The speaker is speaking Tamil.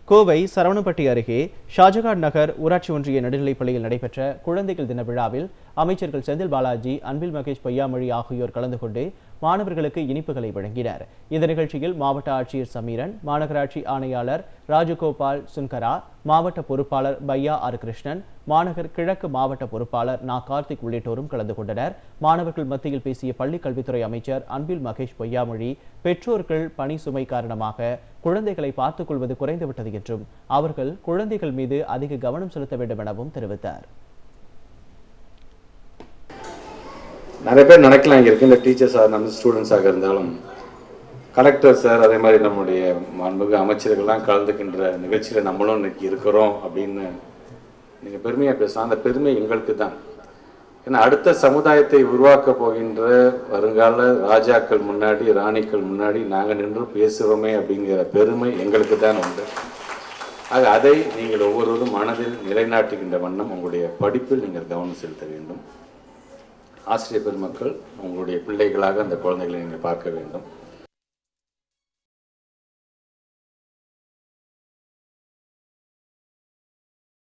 கோவை சரவணப்பட்டி அருகே ஷாஜகான் நகர் ஊராட்சி ஒன்றிய நடுநிலைப்பள்ளியில் நடைபெற்ற குழந்தைகள் தின விழாவில் அமைச்சர்கள் செந்தில் பாலாஜி அன்பில் மகேஷ் பொய்யாமொழி ஆகியோர் கலந்து கொண்டு மாணவர்களுக்கு இனிப்புகளை வழங்கினர் இந்த நிகழ்ச்சியில் மாவட்ட ஆட்சியர் சமீரன் மாநகராட்சி ஆணையாளர் ராஜகோபால் சுன்கரா மாவட்ட பொறுப்பாளர் பையா ஆர் கிருஷ்ணன் மாநகர் கிழக்கு மாவட்ட பொறுப்பாளர் நா கார்த்திக் உள்ளிட்டோரும் கலந்து கொண்டனர் மாணவர்கள் மத்தியில் பேசிய பள்ளிக் கல்வித்துறை அமைச்சர் அன்பில் மகேஷ் பொய்யாமொழி பெற்றோர்கள் பணி சுமை காரணமாக குழந்தைகளை பார்த்துக் கொள்வது குறைந்துவிட்டது என்றும் அவர்கள் குழந்தைகள் மீது அதிக கவனம் செலுத்த வேண்டும் எனவும் தெரிவித்தார் நிறைய பேர் நினைக்கலாம் இங்கே இருக்கின்ற டீச்சர்ஸாக நம்ம ஸ்டூடெண்ட்ஸாக இருந்தாலும் கலெக்டர் சார் அதே மாதிரி நம்முடைய மாண்புமிகு அமைச்சர்கள்லாம் கலந்துக்கின்ற நிகழ்ச்சியில் நம்மளும் இன்னைக்கு இருக்கிறோம் அப்படின்னு நீங்கள் பெருமையாக பேசலாம் அந்த பெருமை எங்களுக்கு தான் ஏன்னா அடுத்த சமுதாயத்தை உருவாக்க போகின்ற வருங்கால ராஜாக்கள் முன்னாடி ராணிக்கள் முன்னாடி நாங்கள் நின்று பேசுகிறோமே அப்படிங்கிற பெருமை எங்களுக்கு தான் உண்டு ஆக அதை நீங்கள் ஒவ்வொருவரும் மனதில் நிலைநாட்டுகின்ற வண்ணம் உங்களுடைய படிப்பில் நீங்கள் கவனம் செலுத்த வேண்டும் ஆசிரியர் பெருமக்கள் உங்களுடைய பிள்ளைகளாக அந்த குழந்தைகளை நீங்கள் பார்க்க வேண்டும்